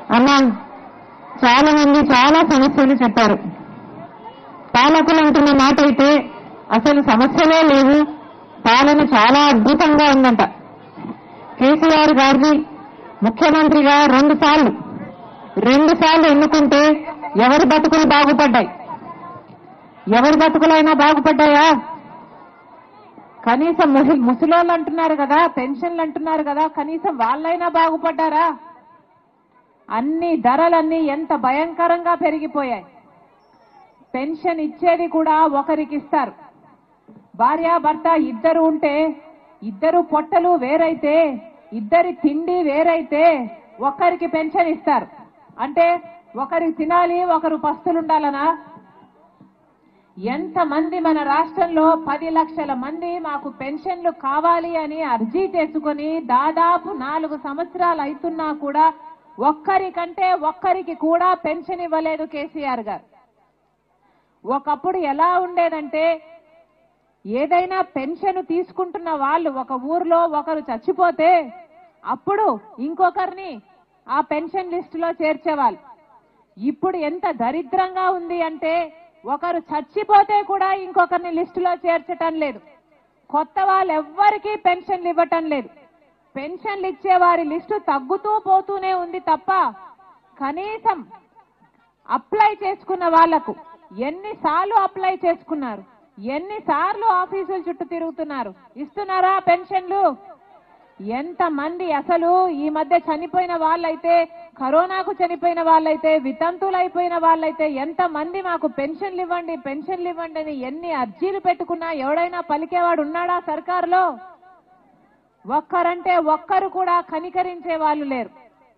అన్న చాలా మంది చాలా సమస్యలు చెప్పారు పాలకులు అంటున్న మాట అయితే అసలు సమస్యలే లేవు పాలన చాలా అద్భుతంగా ఉందంట కేసీఆర్ గారిని ముఖ్యమంత్రిగా రెండు సార్లు రెండు సార్లు ఎన్నుకుంటే ఎవరి బతుకులు బాగుపడ్డాయి ఎవరి బతుకులైనా బాగుపడ్డాయా కనీసం ముసి- ముసలోళ్ళు అంటున్నారు కదా పెన్షన్లు అంటున్నారు కదా కనీసం వాళ్ళైనా బాగుపడ్డారా అన్ని ధరలన్నీ ఎంత భయంకరంగా పెరిగిపోయాయి పెన్షన్ ఇచ్చేది కూడా ఒకరికి ఇస్తారు భార్య భర్త ఇద్దరు ఉంటే ఇద్దరు పొట్టలు వేరైతే ఇద్దరి తిండి వేరైతే ఒకరికి పెన్షన్ ఇస్తారు అంటే ఒకరికి తినాలి ఒకరు పస్తులుండాలనా ఎంతమంది మన రాష్ట్రంలో పది లక్షల మంది మాకు పెన్షన్లు కావాలి అని అర్జీ చేసుకుని దాదాపు నాలుగు సంవత్సరాలు అవుతున్నా కూడా ఒక్కరికంటే ఒక్కరికి కూడా పెన్షన్ ఇవ్వలేదు కేసీఆర్ గారు ఒకప్పుడు ఎలా ఉండేదంటే ఏదైనా పెన్షన్ తీసుకుంటున్న వాళ్ళు ఒక ఊర్లో ఒకరు చచ్చిపోతే అప్పుడు ఇంకొకరిని ఆ పెన్షన్ లిస్టులో చేర్చేవాళ్ళు ఇప్పుడు ఎంత దరిద్రంగా ఉంది అంటే ఒకరు చచ్చిపోతే కూడా ఇంకొకరిని లిస్టులో చేర్చటం లేదు కొత్త వాళ్ళు ఎవ్వరికీ పెన్షన్లు ఇవ్వటం లేదు పెన్షన్లు ఇచ్చే వారి లిస్టు తగ్గుతూ పోతూనే ఉంది తప్ప కనీసం అప్లై చేసుకున్న వాళ్లకు ఎన్నిసార్లు అప్లై చేసుకున్నారు ఎన్నిసార్లు ఆఫీసుల చుట్టూ తిరుగుతున్నారు ఇస్తున్నారా పెన్షన్లు ఎంత మంది అసలు ఈ మధ్య చనిపోయిన వాళ్ళైతే కరోనాకు చనిపోయిన వాళ్ళైతే వితంతులైపోయిన వాళ్ళైతే ఎంత మంది మాకు పెన్షన్లు ఇవ్వండి పెన్షన్లు ఇవ్వండి అని ఎన్ని అర్జీలు పెట్టుకున్నా ఎవడైనా పలికేవాడు ఉన్నాడా సర్కారులో ఒక్కరంటే ఒక్కరు కూడా కనికరించే వాళ్ళు లేరు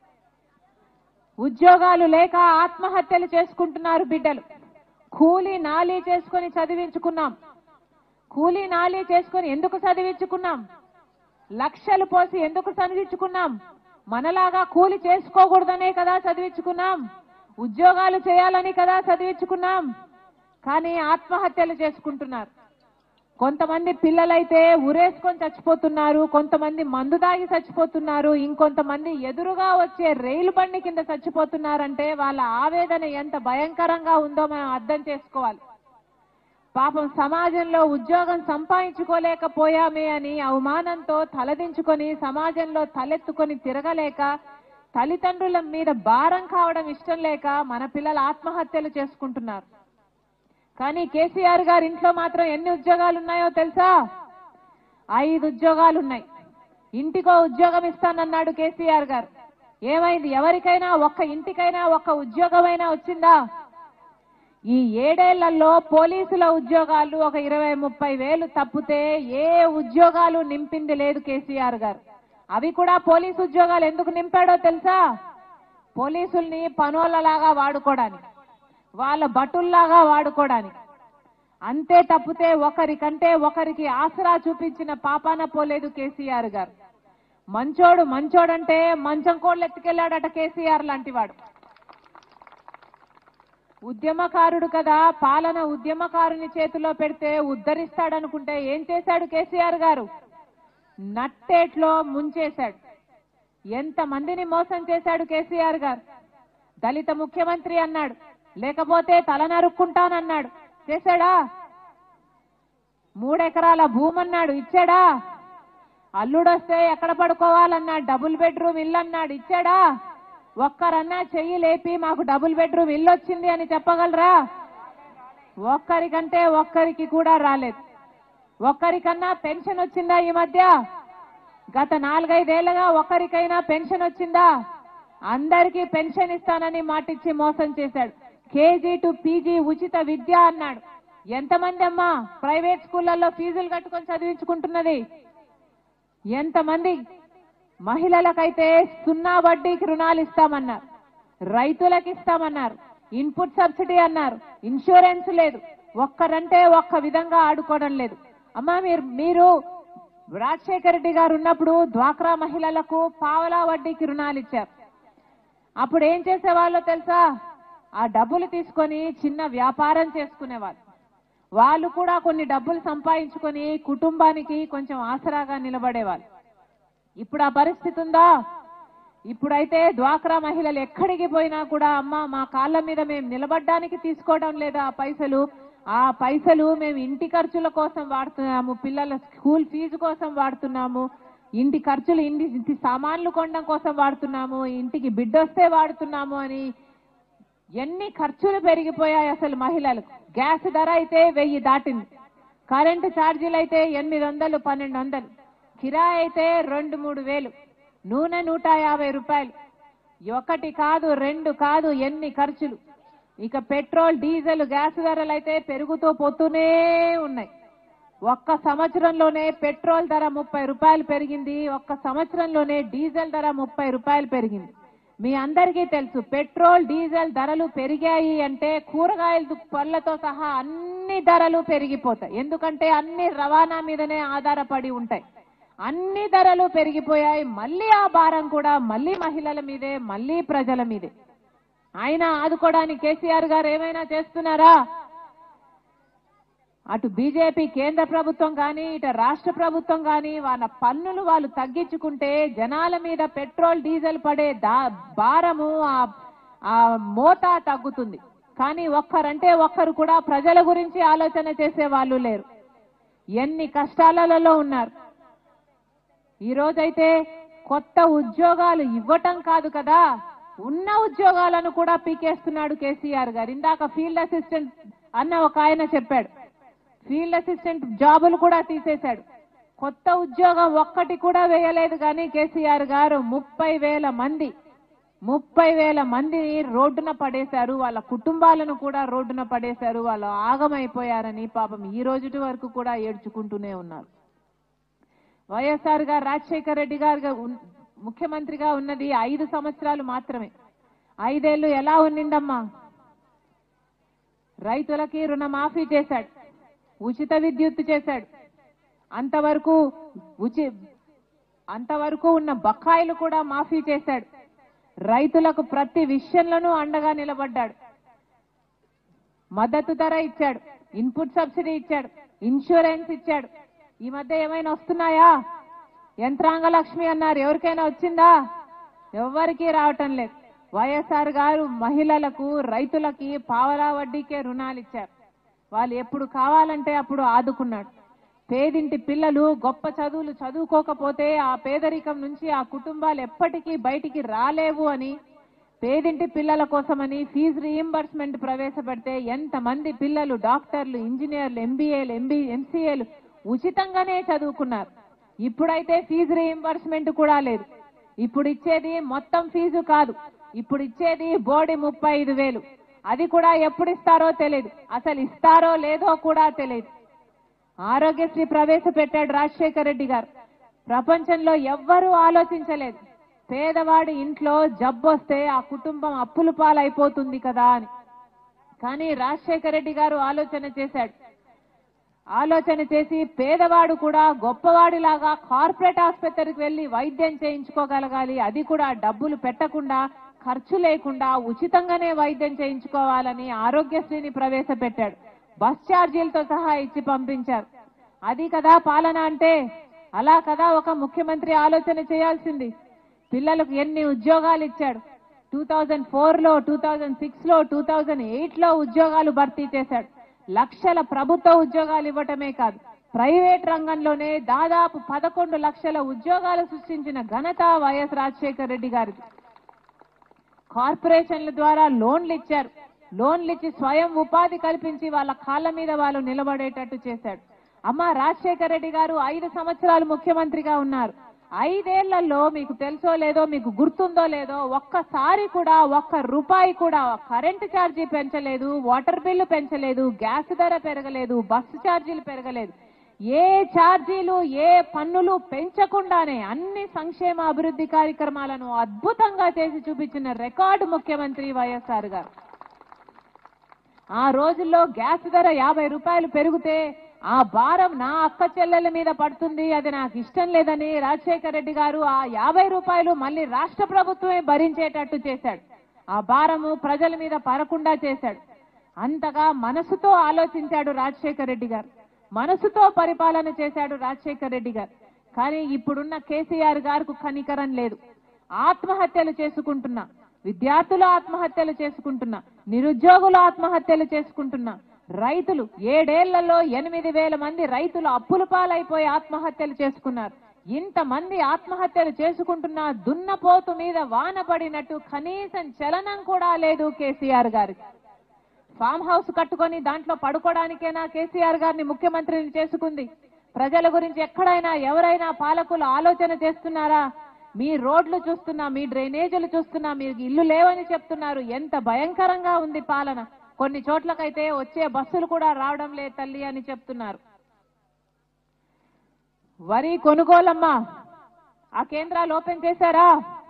ఉద్యోగాలు లేక ఆత్మహత్యలు చేసుకుంటున్నారు బిడ్డలు కూలీ నాలీ చేసుకొని చదివించుకున్నాం కూలీ నాలీ చేసుకొని ఎందుకు చదివించుకున్నాం లక్షలు పోసి ఎందుకు చదివించుకున్నాం మనలాగా కూలి చేసుకోకూడదనే కదా చదివించుకున్నాం ఉద్యోగాలు చేయాలని కదా చదివించుకున్నాం కానీ ఆత్మహత్యలు చేసుకుంటున్నారు కొంతమంది పిల్లలైతే ఉరేసుకొని చచ్చిపోతున్నారు కొంతమంది మందు దాగి చచ్చిపోతున్నారు ఇంకొంతమంది ఎదురుగా వచ్చే రైలు బండి కింద చచ్చిపోతున్నారంటే వాళ్ళ ఆవేదన ఎంత భయంకరంగా ఉందో మనం అర్థం చేసుకోవాలి పాపం సమాజంలో ఉద్యోగం సంపాదించుకోలేకపోయామే అని అవమానంతో తలదించుకొని సమాజంలో తలెత్తుకొని తిరగలేక తల్లిదండ్రుల మీద భారం కావడం ఇష్టం లేక మన పిల్లలు ఆత్మహత్యలు చేసుకుంటున్నారు కానీ కేసీఆర్ గారి ఇంట్లో మాత్రం ఎన్ని ఉద్యోగాలు ఉన్నాయో తెలుసా ఐదు ఉద్యోగాలు ఉన్నాయి ఇంటికో ఉద్యోగం ఇస్తానన్నాడు కేసీఆర్ గారు ఏమైంది ఎవరికైనా ఒక్క ఇంటికైనా ఒక్క ఉద్యోగమైనా వచ్చిందా ఈ ఏడేళ్లలో పోలీసుల ఉద్యోగాలు ఒక ఇరవై ముప్పై వేలు తప్పితే ఏ ఉద్యోగాలు నింపింది లేదు కేసీఆర్ గారు అవి కూడా పోలీసు ఉద్యోగాలు ఎందుకు నింపాడో తెలుసా పోలీసుల్ని పనోళ్ళలాగా వాడుకోవడానికి వాళ్ళ భటుల్లాగా వాడుకోవడానికి అంతే తప్పితే ఒకరికంటే ఒకరికి ఆసరా చూపించిన పాపాన పోలేదు కేసీఆర్ గారు మంచోడు మంచోడంటే మంచం కోళ్ళు ఎత్తుకెళ్లాడట కేసీఆర్ లాంటి వాడు ఉద్యమకారుడు కదా పాలన ఉద్యమకారుని చేతిలో పెడితే ఉద్ధరిస్తాడనుకుంటే ఏం చేశాడు కేసీఆర్ గారు నట్టేట్లో ముంచేశాడు ఎంత మందిని మోసం చేశాడు కేసీఆర్ గారు దళిత ముఖ్యమంత్రి అన్నాడు లేకపోతే తల నరుక్కుంటానన్నాడు చేశాడా మూడెకరాల భూమి అన్నాడు ఇచ్చాడా అల్లుడొస్తే ఎక్కడ పడుకోవాలన్నాడు డబుల్ బెడ్రూమ్ ఇల్లు అన్నాడు ఇచ్చాడా ఒక్కరన్నా చెయ్యి లేపి మాకు డబుల్ బెడ్రూమ్ ఇల్లు వచ్చింది అని చెప్పగలరా ఒక్కరికంటే ఒక్కరికి కూడా రాలేదు ఒక్కరికన్నా పెన్షన్ వచ్చిందా ఈ మధ్య గత నాలుగైదేళ్లుగా ఒక్కరికైనా పెన్షన్ వచ్చిందా అందరికీ పెన్షన్ ఇస్తానని మాటిచ్చి మోసం చేశాడు కేజీ టు పీజీ ఉచిత విద్య అన్నాడు ఎంతమంది అమ్మా ప్రైవేట్ స్కూళ్లలో ఫీజులు కట్టుకొని చదివించుకుంటున్నది ఎంతమంది మహిళలకైతే సున్నా వడ్డీకి రుణాలు ఇస్తామన్నారు రైతులకు ఇస్తామన్నారు ఇన్పుట్ సబ్సిడీ అన్నారు ఇన్సూరెన్స్ లేదు ఒక్కరంటే ఒక్క విధంగా ఆడుకోవడం లేదు అమ్మా మీరు మీరు రాజశేఖర రెడ్డి గారు ఉన్నప్పుడు డ్వాక్రా మహిళలకు పావలా వడ్డీకి రుణాలు ఇచ్చారు అప్పుడు ఏం చేసేవాళ్ళో తెలుసా ఆ డబ్బులు తీసుకొని చిన్న వ్యాపారం చేసుకునేవాళ్ళు వాళ్ళు కూడా కొన్ని డబ్బులు సంపాదించుకొని కుటుంబానికి కొంచెం ఆసరాగా నిలబడేవాళ్ళు ఇప్పుడు ఆ పరిస్థితి ఉందా ఇప్పుడైతే డ్వాక్రా మహిళలు ఎక్కడికి పోయినా కూడా అమ్మ మా కాళ్ళ మీద మేము నిలబడ్డానికి తీసుకోవడం లేదా ఆ పైసలు ఆ పైసలు మేము ఇంటి ఖర్చుల కోసం వాడుతున్నాము పిల్లల స్కూల్ ఫీజు కోసం వాడుతున్నాము ఇంటి ఖర్చులు ఇంటి ఇంటి సామాన్లు కొనడం కోసం వాడుతున్నాము ఇంటికి బిడ్డ వస్తే వాడుతున్నాము అని ఎన్ని ఖర్చులు పెరిగిపోయాయి అసలు మహిళలకు గ్యాస్ ధర అయితే వెయ్యి దాటింది కరెంటు ఛార్జీలు అయితే ఎనిమిది వందలు పన్నెండు వందలు కిరాయి అయితే రెండు మూడు వేలు నూనె నూట యాభై రూపాయలు ఒకటి కాదు రెండు కాదు ఎన్ని ఖర్చులు ఇక పెట్రోల్ డీజిల్ గ్యాస్ ధరలు అయితే పెరుగుతూ పోతూనే ఉన్నాయి ఒక్క సంవత్సరంలోనే పెట్రోల్ ధర ముప్పై రూపాయలు పెరిగింది ఒక్క సంవత్సరంలోనే డీజిల్ ధర ముప్పై రూపాయలు పెరిగింది మీ అందరికీ తెలుసు పెట్రోల్ డీజిల్ ధరలు పెరిగాయి అంటే కూరగాయలు పళ్ళతో సహా అన్ని ధరలు పెరిగిపోతాయి ఎందుకంటే అన్ని రవాణా మీదనే ఆధారపడి ఉంటాయి అన్ని ధరలు పెరిగిపోయాయి మళ్ళీ ఆ భారం కూడా మళ్ళీ మహిళల మీదే మళ్ళీ ప్రజల మీదే ఆయన ఆదుకోవడానికి కేసీఆర్ గారు ఏమైనా చేస్తున్నారా అటు బీజేపీ కేంద్ర ప్రభుత్వం కానీ ఇటు రాష్ట్ర ప్రభుత్వం కానీ వాళ్ళ పన్నులు వాళ్ళు తగ్గించుకుంటే జనాల మీద పెట్రోల్ డీజిల్ పడే దా భారము ఆ ఆ మోత తగ్గుతుంది కానీ ఒక్కరంటే ఒక్కరు కూడా ప్రజల గురించి ఆలోచన చేసే వాళ్ళు లేరు ఎన్ని కష్టాలలో ఉన్నారు ఈ రోజైతే కొత్త ఉద్యోగాలు ఇవ్వటం కాదు కదా ఉన్న ఉద్యోగాలను కూడా పీకేస్తున్నాడు కేసీఆర్ గారు ఇందాక ఫీల్డ్ అసిస్టెంట్ అన్న ఒక ఆయన చెప్పాడు ఫీల్డ్ అసిస్టెంట్ జాబులు కూడా తీసేశాడు కొత్త ఉద్యోగం ఒక్కటి కూడా వేయలేదు కానీ కేసీఆర్ గారు ముప్పై వేల మంది ముప్పై వేల మందిని రోడ్డున పడేశారు వాళ్ళ కుటుంబాలను కూడా రోడ్డున పడేశారు వాళ్ళు ఆగమైపోయారని పాపం ఈ రోజుటి వరకు కూడా ఏడ్చుకుంటూనే ఉన్నారు వైఎస్ఆర్ గారు రాజశేఖర రెడ్డి గారు ఉన్- ముఖ్యమంత్రిగా ఉన్నది ఐదు సంవత్సరాలు మాత్రమే ఐదేళ్లు ఎలా ఉన్నిందమ్మా రైతులకి రుణమాఫీ చేశాడు ఉచిత విద్యుత్ చేశాడు అంతవరకు ఉచి అంతవరకు ఉన్న బకాయిలు కూడా మాఫీ చేశాడు రైతులకు ప్రతి విషయంలోనూ అండగా నిలబడ్డాడు మద్దతు ధర ఇచ్చాడు ఇన్పుట్ సబ్సిడీ ఇచ్చాడు ఇన్సూరెన్స్ ఇచ్చాడు ఈ మధ్య ఏమైనా వస్తున్నాయా యంత్రాంగ లక్ష్మి అన్నారు ఎవరికైనా వచ్చిందా ఎవ్వరికీ రావటం లేదు వైఎస్ఆర్ గారు మహిళలకు రైతులకి పావలా వడ్డీకే రుణాలు ఇచ్చారు వాళ్ళు ఎప్పుడు కావాలంటే అప్పుడు ఆదుకున్నాడు పేదింటి పిల్లలు గొప్ప చదువులు చదువుకోకపోతే ఆ పేదరికం నుంచి ఆ కుటుంబాలు ఎప్పటికీ బయటికి రాలేవు అని పేదింటి పిల్లల కోసమని ఫీజు రీయింబర్స్మెంట్ ప్రవేశపెడితే ఎంతమంది పిల్లలు డాక్టర్లు ఇంజనీర్లు ఎంబీఏలు ఎంబీ ఎంసీఏలు ఉచితంగానే చదువుకున్నారు ఇప్పుడైతే ఫీజు రీయింబర్స్మెంట్ కూడా లేదు ఇప్పుడు ఇచ్చేది మొత్తం ఫీజు కాదు ఇప్పుడు ఇచ్చేది బోడి ముప్పై ఐదు వేలు అది కూడా ఎప్పుడు ఇస్తారో తెలియదు అసలు ఇస్తారో లేదో కూడా తెలియదు ఆరోగ్యశ్రీ ప్రవేశపెట్టాడు రాజశేఖర రెడ్డి గారు ప్రపంచంలో ఎవ్వరూ ఆలోచించలేదు పేదవాడి ఇంట్లో జబ్బొస్తే ఆ కుటుంబం అప్పుల పాలైపోతుంది కదా అని కానీ రాజశేఖర రెడ్డి గారు ఆలోచన చేశాడు ఆలోచన చేసి పేదవాడు కూడా గొప్పవాడిలాగా కార్పొరేట్ ఆసుపత్రికి వెళ్లి వైద్యం చేయించుకోగలగాలి అది కూడా డబ్బులు పెట్టకుండా ఖర్చు లేకుండా ఉచితంగానే వైద్యం చేయించుకోవాలని ఆరోగ్యశ్రీని ప్రవేశపెట్టాడు బస్ ఛార్జీలతో సహా ఇచ్చి పంపించారు అది కదా పాలన అంటే అలా కదా ఒక ముఖ్యమంత్రి ఆలోచన చేయాల్సింది పిల్లలకు ఎన్ని ఉద్యోగాలు ఇచ్చాడు టూ థౌజండ్ ఫోర్ లో టూ థౌజండ్ సిక్స్ లో టూ థౌజండ్ ఎయిట్ లో ఉద్యోగాలు భర్తీ చేశాడు లక్షల ప్రభుత్వ ఉద్యోగాలు ఇవ్వటమే కాదు ప్రైవేట్ రంగంలోనే దాదాపు పదకొండు లక్షల ఉద్యోగాలు సృష్టించిన ఘనత వైఎస్ రాజశేఖర రెడ్డి గారిది కార్పొరేషన్ల ద్వారా లోన్లు ఇచ్చారు లోన్లు ఇచ్చి స్వయం ఉపాధి కల్పించి వాళ్ళ కాళ్ళ మీద వాళ్ళు నిలబడేటట్టు చేశాడు అమ్మ రాజశేఖర రెడ్డి గారు ఐదు సంవత్సరాలు ముఖ్యమంత్రిగా ఉన్నారు ఐదేళ్లలో మీకు తెలుసో లేదో మీకు గుర్తుందో లేదో ఒక్కసారి కూడా ఒక్క రూపాయి కూడా కరెంటు ఛార్జీ పెంచలేదు వాటర్ బిల్లు పెంచలేదు గ్యాస్ ధర పెరగలేదు బస్సు ఛార్జీలు పెరగలేదు ఏ ఛార్జీలు ఏ పన్నులు పెంచకుండానే అన్ని సంక్షేమ అభివృద్ధి కార్యక్రమాలను అద్భుతంగా చేసి చూపించిన రికార్డు ముఖ్యమంత్రి వైఎస్ఆర్ గారు ఆ రోజుల్లో గ్యాస్ ధర యాభై రూపాయలు పెరిగితే ఆ భారం నా అక్క చెల్లెల మీద పడుతుంది అది నాకు ఇష్టం లేదని రాజశేఖర రెడ్డి గారు ఆ యాభై రూపాయలు మళ్ళీ రాష్ట్ర ప్రభుత్వమే భరించేటట్టు చేశాడు ఆ భారము ప్రజల మీద పడకుండా చేశాడు అంతగా మనసుతో ఆలోచించాడు రాజశేఖర రెడ్డి గారు మనసుతో పరిపాలన చేశాడు రాజశేఖర రెడ్డి గారు కానీ ఇప్పుడున్న కేసీఆర్ గారికి కనికరం లేదు ఆత్మహత్యలు చేసుకుంటున్నా విద్యార్థులు ఆత్మహత్యలు చేసుకుంటున్నా నిరుద్యోగులు ఆత్మహత్యలు చేసుకుంటున్నా రైతులు ఏడేళ్లలో ఎనిమిది వేల మంది రైతులు అప్పుల పాలైపోయి ఆత్మహత్యలు చేసుకున్నారు ఇంతమంది ఆత్మహత్యలు చేసుకుంటున్నా దున్నపోతు మీద వాన పడినట్టు కనీసం చలనం కూడా లేదు కేసీఆర్ గారికి ఫామ్ హౌస్ కట్టుకొని దాంట్లో పడుకోవడానికేనా కేసీఆర్ గారిని ముఖ్యమంత్రిని చేసుకుంది ప్రజల గురించి ఎక్కడైనా ఎవరైనా పాలకులు ఆలోచన చేస్తున్నారా మీ రోడ్లు చూస్తున్నా మీ డ్రైనేజీలు చూస్తున్నా మీకు ఇల్లు లేవని చెప్తున్నారు ఎంత భయంకరంగా ఉంది పాలన కొన్ని చోట్లకైతే వచ్చే బస్సులు కూడా రావడం లేదు తల్లి అని చెప్తున్నారు వరి కొనుగోలమ్మా ఆ కేంద్రాలు ఓపెన్ చేశారా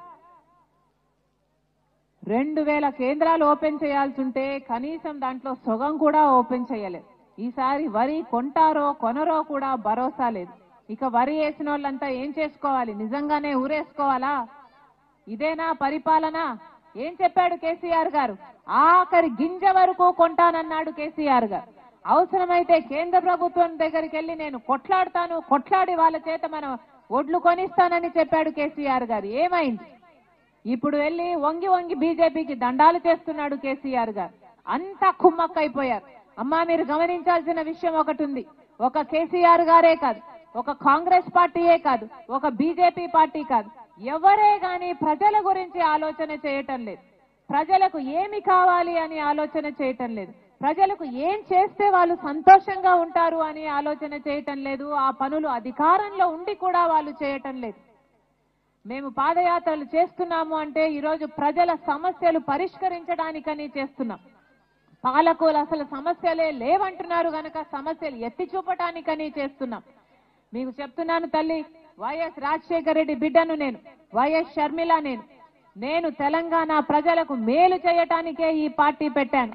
రెండు వేల కేంద్రాలు ఓపెన్ చేయాల్సి ఉంటే కనీసం దాంట్లో సగం కూడా ఓపెన్ చేయలేదు ఈసారి వరి కొంటారో కొనరో కూడా భరోసా లేదు ఇక వరి వేసిన వాళ్ళంతా ఏం చేసుకోవాలి నిజంగానే ఊరేసుకోవాలా ఇదేనా పరిపాలన ఏం చెప్పాడు కేసీఆర్ గారు ఆఖరి గింజ వరకు కొంటానన్నాడు కేసీఆర్ గారు అవసరమైతే కేంద్ర ప్రభుత్వం దగ్గరికి వెళ్ళి నేను కొట్లాడతాను కొట్లాడి వాళ్ళ చేత మనం ఒడ్లు కొనిస్తానని చెప్పాడు కేసీఆర్ గారు ఏమైంది ఇప్పుడు వెళ్ళి వంగి వంగి బీజేపీకి దండాలు చేస్తున్నాడు కేసీఆర్ గారు అంతా కుమ్మక్కైపోయారు అమ్మా మీరు గమనించాల్సిన విషయం ఒకటి ఉంది ఒక కేసీఆర్ గారే కాదు ఒక కాంగ్రెస్ పార్టీయే కాదు ఒక బీజేపీ పార్టీ కాదు ఎవరే గాని ప్రజల గురించి ఆలోచన చేయటం లేదు ప్రజలకు ఏమి కావాలి అని ఆలోచన చేయటం లేదు ప్రజలకు ఏం చేస్తే వాళ్ళు సంతోషంగా ఉంటారు అని ఆలోచన చేయటం లేదు ఆ పనులు అధికారంలో ఉండి కూడా వాళ్ళు చేయటం లేదు మేము పాదయాత్రలు చేస్తున్నాము అంటే ఈరోజు ప్రజల సమస్యలు పరిష్కరించడానికని చేస్తున్నాం పాలకులు అసలు సమస్యలే లేవంటున్నారు గనక సమస్యలు ఎత్తి చూపటానికని చేస్తున్నాం మీకు చెప్తున్నాను తల్లి వైఎస్ రాజశేఖర రెడ్డి బిడ్డను నేను వైఎస్ షర్మిల నేను నేను తెలంగాణ ప్రజలకు మేలు చేయటానికే ఈ పార్టీ పెట్టాను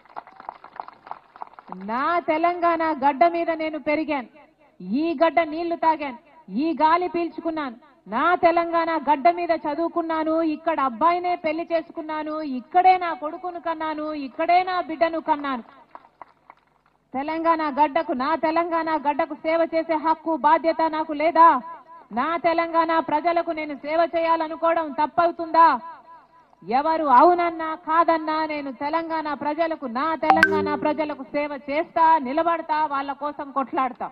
నా తెలంగాణ గడ్డ మీద నేను పెరిగాను ఈ గడ్డ నీళ్లు తాగాను ఈ గాలి పీల్చుకున్నాను నా తెలంగాణ గడ్డ మీద చదువుకున్నాను ఇక్కడ అబ్బాయినే పెళ్లి చేసుకున్నాను ఇక్కడే నా కొడుకును కన్నాను ఇక్కడే నా బిడ్డను కన్నాను తెలంగాణ గడ్డకు నా తెలంగాణ గడ్డకు సేవ చేసే హక్కు బాధ్యత నాకు లేదా నా తెలంగాణ ప్రజలకు నేను సేవ చేయాలనుకోవడం తప్పవుతుందా ఎవరు అవునన్నా కాదన్నా నేను తెలంగాణ ప్రజలకు నా తెలంగాణ ప్రజలకు సేవ చేస్తా నిలబడతా వాళ్ళ కోసం కొట్లాడతా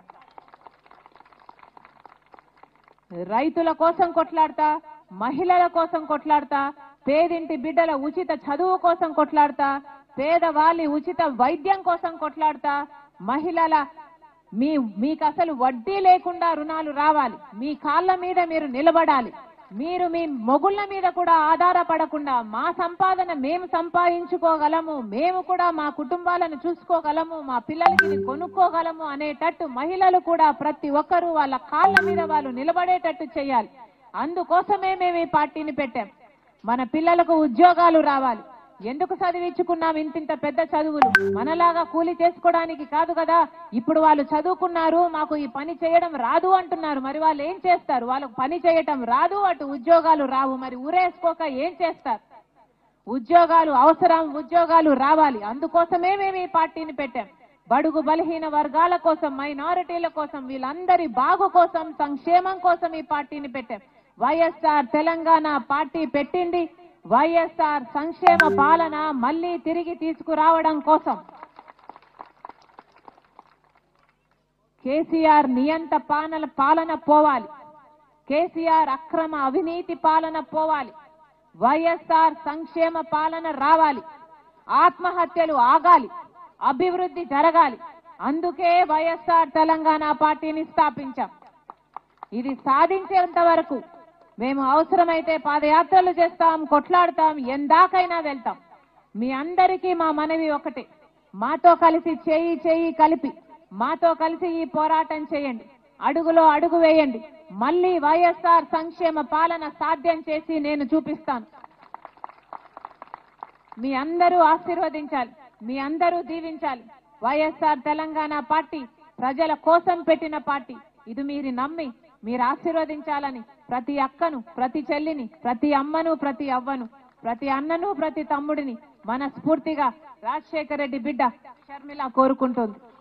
రైతుల కోసం కొట్లాడతా మహిళల కోసం కొట్లాడతా పేదింటి బిడ్డల ఉచిత చదువు కోసం కొట్లాడతా పేదవాళ్ళి ఉచిత వైద్యం కోసం కొట్లాడతా మహిళల మీ మీకు అసలు వడ్డీ లేకుండా రుణాలు రావాలి మీ కాళ్ళ మీద మీరు నిలబడాలి మీరు మీ మొగుళ్ళ మీద కూడా ఆధారపడకుండా మా సంపాదన మేము సంపాదించుకోగలము మేము కూడా మా కుటుంబాలను చూసుకోగలము మా పిల్లలకి ఇది కొనుక్కోగలము అనేటట్టు మహిళలు కూడా ప్రతి ఒక్కరూ వాళ్ళ కాళ్ళ మీద వాళ్ళు నిలబడేటట్టు చేయాలి అందుకోసమే మేము ఈ పార్టీని పెట్టాం మన పిల్లలకు ఉద్యోగాలు రావాలి ఎందుకు చదివించుకున్నాం ఇంతింత పెద్ద చదువులు మనలాగా కూలి చేసుకోవడానికి కాదు కదా ఇప్పుడు వాళ్ళు చదువుకున్నారు మాకు ఈ పని చేయడం రాదు అంటున్నారు మరి వాళ్ళు ఏం చేస్తారు వాళ్ళకు పని చేయటం రాదు అటు ఉద్యోగాలు రావు మరి ఊరేసుకోక ఏం చేస్తారు ఉద్యోగాలు అవసరం ఉద్యోగాలు రావాలి అందుకోసమే మేము ఈ పార్టీని పెట్టాం బడుగు బలహీన వర్గాల కోసం మైనారిటీల కోసం వీళ్ళందరి బాగు కోసం సంక్షేమం కోసం ఈ పార్టీని పెట్టాం వైఎస్ఆర్ తెలంగాణ పార్టీ పెట్టింది వైఎస్ఆర్ సంక్షేమ పాలన మళ్ళీ తిరిగి తీసుకురావడం కోసం కేసీఆర్ నియంత పాలన పాలన పోవాలి కేసీఆర్ అక్రమ అవినీతి పాలన పోవాలి వైఎస్ఆర్ సంక్షేమ పాలన రావాలి ఆత్మహత్యలు ఆగాలి అభివృద్ధి జరగాలి అందుకే వైఎస్ఆర్ తెలంగాణ పార్టీని స్థాపించాం ఇది సాధించేంత వరకు మేము అవసరమైతే పాదయాత్రలు చేస్తాం కొట్లాడతాం ఎందాకైనా వెళ్తాం మీ అందరికీ మా మనవి ఒకటే మాతో కలిసి చేయి చేయి కలిపి మాతో కలిసి ఈ పోరాటం చేయండి అడుగులో అడుగు వేయండి మళ్ళీ వైఎస్ఆర్ సంక్షేమ పాలన సాధ్యం చేసి నేను చూపిస్తాను మీ అందరూ ఆశీర్వదించాలి మీ అందరూ దీవించాలి వైఎస్ఆర్ తెలంగాణ పార్టీ ప్రజల కోసం పెట్టిన పార్టీ ఇది మీరు నమ్మి మీరు ఆశీర్వదించాలని ప్రతి అక్కను ప్రతి చెల్లిని ప్రతి అమ్మను ప్రతి అవ్వను ప్రతి అన్నను ప్రతి తమ్ముడిని మనస్ఫూర్తిగా రాజశేఖర రెడ్డి బిడ్డ షర్మిల కోరుకుంటుంది